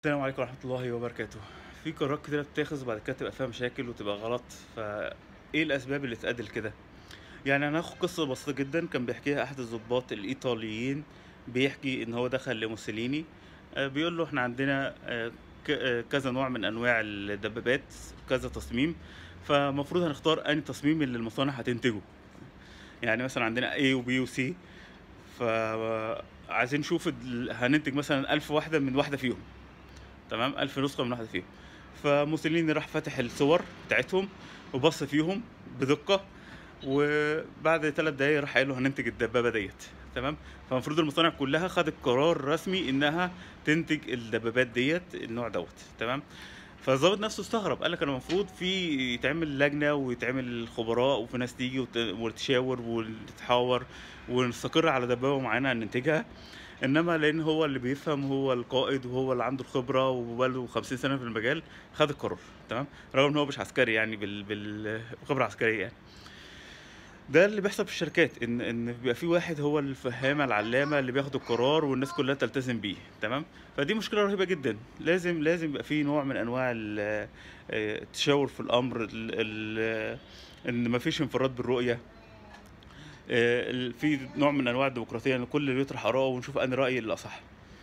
السلام عليكم ورحمة الله وبركاته في قرارات كتيرة بتتاخذ وبعد كده تبقى فيها مشاكل وتبقى غلط فايه الأسباب اللي تؤدي لكده؟ يعني أنا هاخد قصة بسيطة جدا كان بيحكيها أحد الضباط الإيطاليين بيحكي إن هو دخل لموسوليني آه، بيقول له إحنا عندنا آه، ك- آه، كذا نوع من أنواع الدبابات كذا تصميم فمفروض هنختار أنهي تصميم اللي المصانع هتنتجه يعني مثلا عندنا A و B و C فعايزين نشوف ال- هننتج مثلا ألف واحدة من واحدة فيهم تمام ألف نسخة من واحدة فيهم فموسوليني راح فاتح الصور بتاعتهم وبص فيهم بدقة وبعد ثلاث دقايق راح قال له هننتج الدبابة ديت تمام فالمفروض المصانع كلها خدت قرار رسمي انها تنتج الدبابات ديت النوع دوت تمام فالظابط نفسه استغرب قال لك انا المفروض في يتعمل لجنه ويتعمل خبراء وفي ناس تيجي وت- وتشاور وتتحاور ونستقر على دبابه معينه ننتجها انما لان هو اللي بيفهم هو القائد وهو اللي عنده الخبره وبقاله 50 سنه في المجال خد القرار تمام رغم ان هو مش عسكري يعني بال بالخبره العسكريه يعني ده اللي بيحصل في الشركات ان ان بيبقى في واحد هو الفهامه العلامه اللي بياخد القرار والناس كلها تلتزم بيه تمام فدي مشكله رهيبه جدا لازم لازم يبقى في نوع من انواع ال- آه، التشاور في الامر ال- ال- ان مفيش انفراد بالرؤيه آه، ال- في نوع من انواع الديمقراطيه ان الكل يطرح اراءه ونشوف ان راي الاصح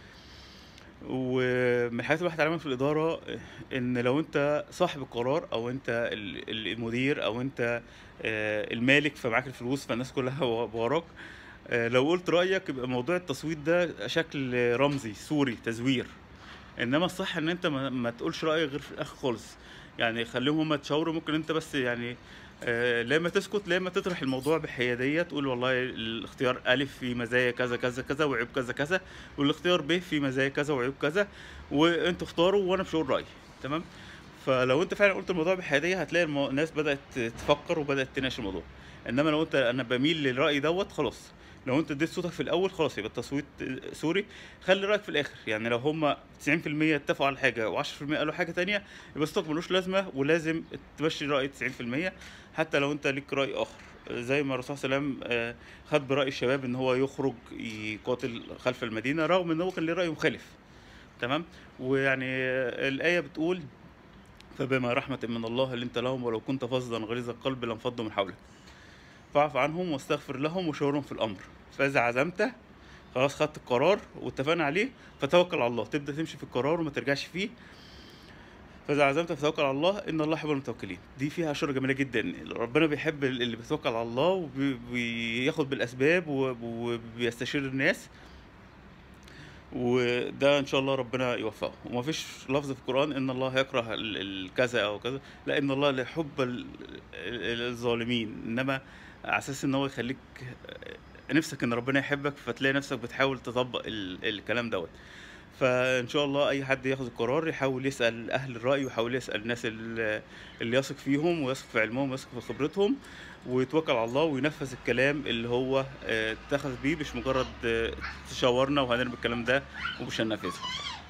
ومن الحاجات اللي الواحد اتعلمها في الاداره ان لو انت صاحب القرار او انت ال- ال- المدير او انت آه، المالك فمعاك الفلوس فالناس كلها وراك آه، لو قلت رايك يبقى موضوع التصويت ده شكل رمزي صوري تزوير انما الصح ان انت ما, ما تقولش رايك غير في الاخر خالص يعني خليهم هم يتشاوروا ممكن انت بس يعني آه، لا اما تسكت لا اما تطرح الموضوع بحياديه تقول والله الاختيار الف في مزايا كذا كذا كذا وعيوب كذا كذا والاختيار ب في مزايا كذا وعيوب كذا وانتوا اختاروا وانا مش هقول رايي تمام فلو انت فعلا قلت الموضوع بحياديه هتلاقي المو... الناس بدات تفكر وبدات تناقش الموضوع انما لو انت انا بميل للراي دوت خلاص لو انت اديت صوتك في الاول خلاص يبقى التصويت سوري خلي رايك في الاخر يعني لو هم 90% اتفقوا على حاجه و10% قالوا حاجه تانية يبقى صوتك ملوش لازمه ولازم تمشي راي 90% حتى لو انت ليك راي اخر زي ما الرسول صلى الله عليه وسلم آه، خد براي الشباب ان هو يخرج يقاتل خلف المدينه رغم ان هو كان ليه راي مخالف تمام ويعني آه، الايه بتقول فبما رحمة من الله لنت لهم ولو كنت فظا غليظ القلب لانفضوا من حولك فاعف عنهم واستغفر لهم وشاورهم في الامر فاذا عزمت خلاص خدت القرار واتفقنا عليه فتوكل على الله تبدا تمشي في القرار وما ترجعش فيه فاذا عزمت فتوكل على الله ان الله يحب المتوكلين دي فيها اشاره جميله جدا ربنا بيحب اللي بيتوكل على الله وبياخد بالاسباب وب- وبيستشير الناس وده ان شاء الله ربنا يوفقه ومفيش لفظ في القران ان الله يكره ال- الكذا او كذا لا ان الله لا يحب ال- ال- الظالمين انما على اساس ان هو يخليك نفسك ان ربنا يحبك فتلاقي نفسك بتحاول تطبق ال- الكلام دوت فان شاء الله اي حد ياخد القرار يحاول يسال اهل الراي ويحاول يسال الناس ال- اللي يثق فيهم ويثق في علمهم ويثق في خبرتهم ويتوكل على الله وينفذ الكلام اللي هو آه، اتخذ بيه مش مجرد آه، تشاورنا وهنرمي الكلام ده ومش هننفذه